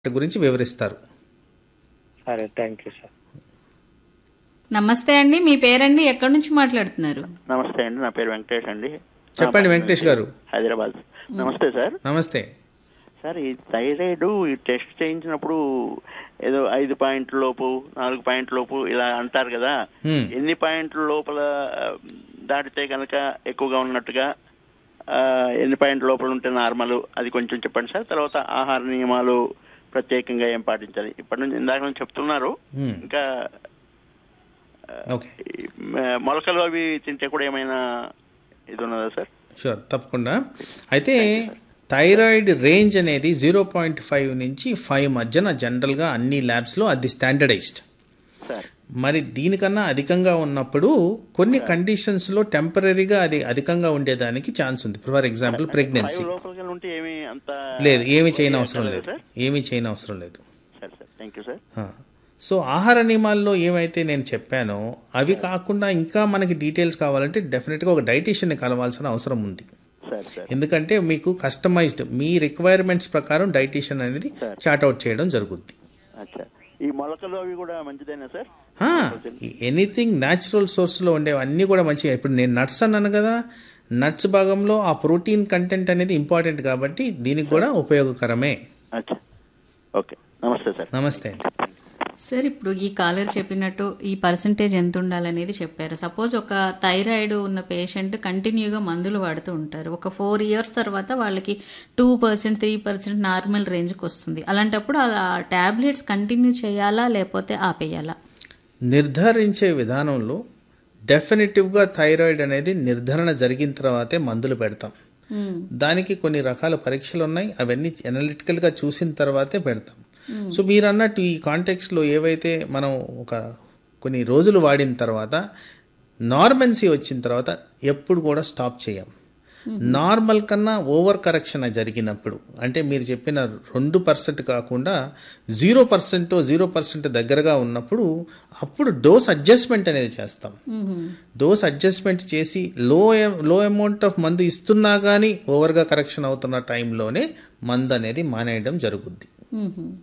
వాటి గురించి వివరిస్తారు సరే థ్యాంక్ యూ సార్ నమస్తే అండి మీ పేరండి ఎక్కడి నుంచి మాట్లాడుతున్నారు నమస్తే అండి నా పేరు వెంకటేష్ అండి చెప్పండి వెంకటేష్ గారు హైదరాబాద్ నమస్తే సార్ నమస్తే సార్ ఈ థైరాయిడ్ ఈ టెస్ట్ చేయించినప్పుడు ఏదో ఐదు పాయింట్ల లోపు నాలుగు పాయింట్ల లోపు ఇలా అంటారు కదా హ్మ్. ఎన్ని పాయింట్ల లోపల ఆ, దాటితే కనుక ఎక్కువగా ఉన్నట్టుగా ఆ, ఎన్ని పాయింట్ల లోపల ఉంటే నార్మల్ అది కొంచెం చెప్పండి సార్ తర్వాత ఆహార నియమాలు ప్రత్యేకంగా ఏం పాటించాలి ఇప్పటి నుంచి ఇందాక నుంచి చెప్తున్నారు హ్మ్. ఇంకా ఓకే ఈ, మ- మొలకలు అవి తింటే కూడా ఏమైనా ఇది ఉన్నదా సార్ షూర్ తప్పకుండా అయితే థైరాయిడ్ రేంజ్ అనేది జీరో పాయింట్ ఫైవ్ నుంచి ఫైవ్ మధ్యన జనరల్గా అన్ని ల్యాబ్స్లో అది స్టాండర్డైజ్డ్ సార్ మరి దీనికన్నా అధికంగా ఉన్నప్పుడు కొన్ని కండిషన్స్లో టెంపరీగా అది అధికంగా ఉండేదానికి ఛాన్స్ ఉంది ఫర్ ఎగ్జాంపుల్ ప్రెగ్నెన్సీ ఫైవ్ లోపలికి ఉంటే ఏమి అంత లేదు ఏమీ చేయని అవసరం లేదు సార్ ఏమీ చేయని అవసరం లేదు సరే సార్ థ్యాంక్ యూ సార్ ఆ. సో ఆహార నియమాల్లో ఏమైతే నేను చెప్పానో అవి కాకుండా ఇంకా మనకి డీటెయిల్స్ కావాలంటే డెఫినెట్గా ఒక డైటీషియన్ని కలవాల్సిన అవసరం ఉంది సార్ సార్ ఎందుకంటే మీకు కస్టమైజ్డ్ మీ రిక్వైర్మెంట్స్ ప్రకారం డైటీషియన్ అనేది చార్ట్ అవుట్ చేయడం జరుగుద్ది అచ్చా ఈ మొలకలు అవి కూడా మంచిదేనా సార్ ఎనీథింగ్ న్యాచురల్ సోర్స్లో ఉండేవి అన్నీ కూడా మంచిగా ఇప్పుడు నేను నట్స్ అన్నాను కదా నట్స్ భాగంలో ఆ ప్రోటీన్ కంటెంట్ అనేది ఇంపార్టెంట్ కాబట్టి దీనికి కూడా ఉపయోగకరమే అచ్చా ఓకే నమస్తే సార్ నమస్తే అండి సార్ ఇప్పుడు ఈ కాలర్ చెప్పినట్టు ఈ పర్సంటేజ్ ఎంత ఉండాలనేది చెప్పారు సపోజ్ ఒక థైరాయిడ్ ఉన్న పేషెంట్ కంటిన్యూగా మందులు వాడుతూ ఉంటారు ఒక ఫోర్ ఇయర్స్ తర్వాత వాళ్ళకి two percent three percent normal రేంజ్కి వస్తుంది అలాంటప్పుడు ఆ టాబ్లెట్స్ కంటిన్యూ చేయాలా లేకపోతే ఆపేయాలా నిర్ధారించే విధానంలో డెఫినెటివ్గా థైరాయిడ్ అనేది నిర్ధారణ జరిగిన తర్వాతే మందులు పెడతాం దానికి కొన్ని రకాల పరీక్షలు ఉన్నాయి అవన్నీ అనలిటికల్గా చూసిన తర్వాతే పెడతాం సో మీరు అన్నట్టు ఈ కాంటెక్స్లో ఏవైతే మనం ఒక కొన్ని రోజులు వాడిన తర్వాత నార్మల్సీ వచ్చిన తర్వాత ఎప్పుడు కూడా స్టాప్ చేయం నార్మల్ కన్నా ఓవర్ కరెక్షన్ జరిగినప్పుడు అంటే మీరు చెప్పిన రెండు పర్సెంట్ కాకుండా జీరో పర్సెంట్ జీరో పర్సెంట్ దగ్గరగా ఉన్నప్పుడు అప్పుడు డోస్ అడ్జస్ట్మెంట్ అనేది చేస్తాం డోస్ అడ్జస్ట్మెంట్ చేసి లో లో అమౌంట్ ఆఫ్ మందు ఇస్తున్నా కానీ ఓవర్గా కరెక్షన్ అవుతున్న టైంలోనే మందు అనేది మానేయడం జరుగుద్ది మ్మ్.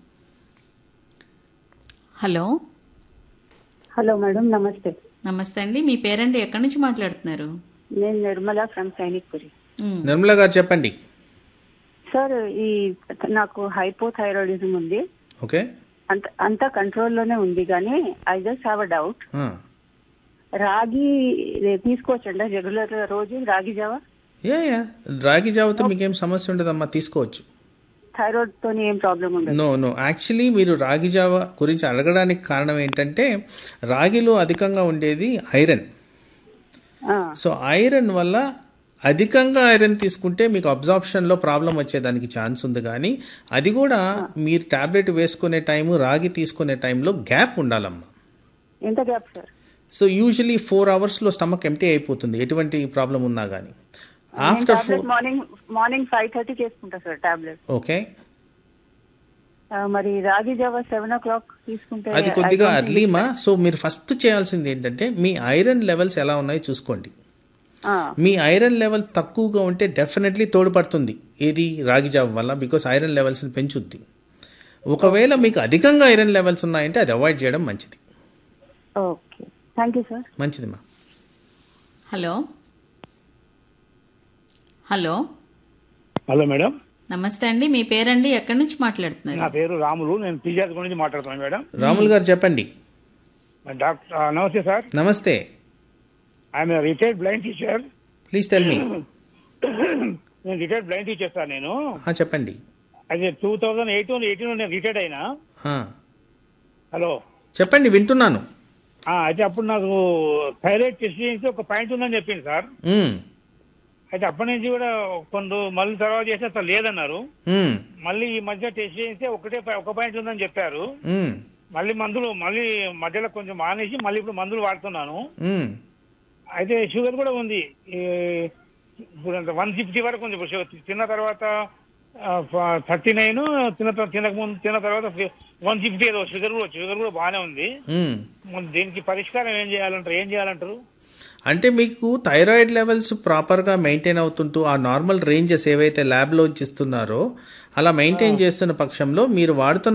హలో హలో మేడం నమస్తే నమస్తే అండి మీ పేరండి ఎక్కడి నుంచి మాట్లాడుతున్నారు నేను నిర్మల ఫ్రమ్ సైనిక్పురి మ్మ్. నిర్మల గారు చెప్పండి సార్ ఈ నాకు హైపోథైరాయిడిజం ఉంది ఓకే అంత అంతా కంట్రోల్లోనే ఉంది కానీ I just have a doubt ఆ. రాగి తీసుకోవచ్చండి రెగ్యులర్ రోజు రాగి జావా యా యా రాగి జావతో మీకేం సమస్య ఉండదమ్మా తీసుకోవచ్చు థైరాయిడ్ తోని ఏం ప్రాబ్లం ఉండదు నో నో యాక్చువల్లీ మీరు రాగి జావ గురించి అడగడానికి కారణం ఏంటంటే రాగిలో అధికంగా ఉండేది ఐరన్ ఆ, సో ఐరన్ వల్ల అధికంగా ఐరన్ తీసుకుంటే మీకు అబ్జార్ప్షన్లో ప్రాబ్లం వచ్చేదానికి ఛాన్స్ ఉంది కానీ అది కూడా మీరు టాబ్లెట్ వేసుకునే టైము రాగి తీసుకునే టైంలో గ్యాప్ ఉండాలమ్మా ఎంత gap sir so usually four అవర్స్లో స్టమక్ ఎంటీ అయిపోతుంది ఎటువంటి ప్రాబ్లం ఉన్నా కానీ after four tablet morning morning five thirty చేసుకుంటా సార్ టాబ్లెట్ ఓకే మరి రాగి జావా సెవెన్ ఓ క్లాక్ తీసుకుంటే అది కొద్దిగా అర్లీమా సో మీరు ఫస్ట్ చేయాల్సింది ఏంటంటే మీ ఐరన్ లెవెల్స్ ఎలా ఉన్నాయో చూసుకోండి ఆ, మీ ఐరన్ లెవెల్ తక్కువగా ఉంటే డెఫినెట్లీ తోడ్పడుతుంది ఏది రాగి జావ వల్ల బికాస్ ఐరన్ లెవెల్స్ని పెంచుద్ది ఒకవేళ మీకు అధికంగా ఐరన్ లెవెల్స్ ఉన్నాయంటే అది అవాయిడ్ చేయడం మంచిది ఓకే థ్యాంక్ యూ సార్ మంచిది మా హలో హలో హలో మేడం నమస్తే అండి మీ పేరండి ఎక్కడి నుంచి మాట్లాడుతున్నారు నా పేరు రాములు నేను టీచర్స్ గురించి మాట్లాడుతున్నాను మేడం రాములు గారు చెప్పండి డాక్టర్ ఆ, నమస్తే సార్ నమస్తే I'm retired blind teacher please tell me నేను రిటైర్డ్ బ్లైండ్ టీచర్ సార్ నేను చెప్పండి అయితే టూ థౌజండ్ ఎయిటీన్ ఎయిటీన్ నేను రిటైర్డ్ అయినా ఆ, హలో చెప్పండి వింటున్నాను ఆ, అయితే అప్పుడు నాకు థైరాయిడ్ టెస్ట్ చేసి ఒక పాయింట్ ఉందని చెప్పింది సార్ మ్మ్, అయితే అప్పటి నుంచి కూడా కొన్ని రోజు- మళ్ళీ తర్వాత చేస్తే అసలు లేదన్నారు మ్మ్, మళ్ళీ ఈ మధ్య టెస్ట్ చేస్తే ఒకటే పా- ఒక పాయింట్ ఉందని చెప్పారు మ్మ్, మళ్ళీ మందులు మళ్ళీ మధ్యలో కొంచెం మానేసి మళ్ళీ ఇప్పుడు మందులు వాడుతున్నాను మ్మ్. అయితే షుగర్ కూడా ఉంది ఈ- ఇప్పుడు అంత వన్ ఫిఫ్టీ వరకు ఉంది ఇప్పుడు షుగర్ తిన్న తర్వాత థర్టీ నైన్ తిన్న తర్వా- తినక ముందు తిన్న తర్వాత వన్ ఫిఫ్టీ ఏదో షుగర్ కూడా షుగర్ కూడా బాగానే ఉంది మ్మ్. మరి దీనికి పరిష్కారం ఏం చేయాలంటారు ఏం చేయాలంటారు అంటే మీకు థైరాయిడ్ లెవెల్స్ ప్రాపర్గా మెయింటైన్ అవుతుంటూ ఆ నార్మల్ రేంజెస్ ఏవైతే ల్యాబ్లో ఇస్తున్నారో అలా మెయింటైన్ చేస్తున్న పక్షంలో మీరు వాడుతున్న